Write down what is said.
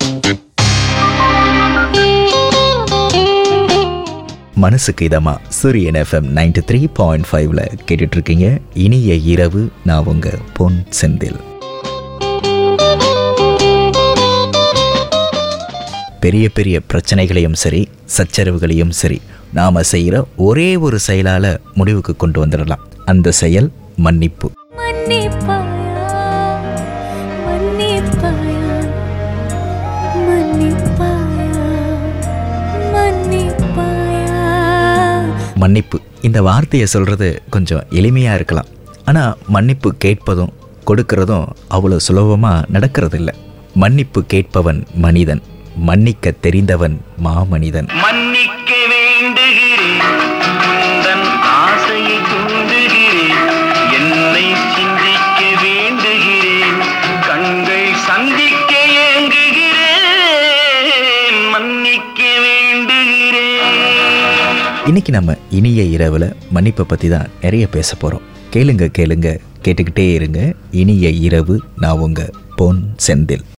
மனசுக்கு இதமா சூரியன் எஃப்எம் நைன்டி த்ரீ பாயிண்ட் ஃபைவ்ல கேட்டுட்டு இருக்கீங்க இனிய இரவு நான் உங்க பொன் செந்தில் பெரிய பெரிய பிரச்சனைகளையும் சரி சச்சரவுகளையும் சரி நாம செய்யற ஒரே ஒரு செயலால முடிவுக்கு கொண்டு வந்துடலாம் அந்த செயல் மன்னிப்பு மன்னிப்பாயா மன்னிப்பாயா மன்னிப்பாயா மன்னிப்பாயா மன்னிப்பு இந்த வார்த்தையை சொல்றது கொஞ்சம் எளிமையா இருக்கலாம் ஆனா மன்னிப்பு கேட்பதும் கொடுக்கறதும் அவ்வளோ சுலபமா நடக்கிறதில்ல மன்னிப்பு கேட்பவன் மனிதன் மன்னிக்க தெரிந்தவன் மாமனிதன் மன்னிக்க வேண்டுகிறேன் உந்தன் ஆசையை தூண்டுகிறேன் என்னை சிந்திக்க வேண்டுகிறேன் கண்கள் சந்திக்க ஏங்குகிறேன் மன்னிக்க வேண்டுகிறேன் இன்னைக்கு நம்ம இனிய இரவில் மன்னிப்பை பற்றி தான் நிறைய பேச போகிறோம் கேளுங்க கேளுங்க கேட்டுக்கிட்டே இருங்க இனிய இரவு நான் உங்க பொன் செந்தில்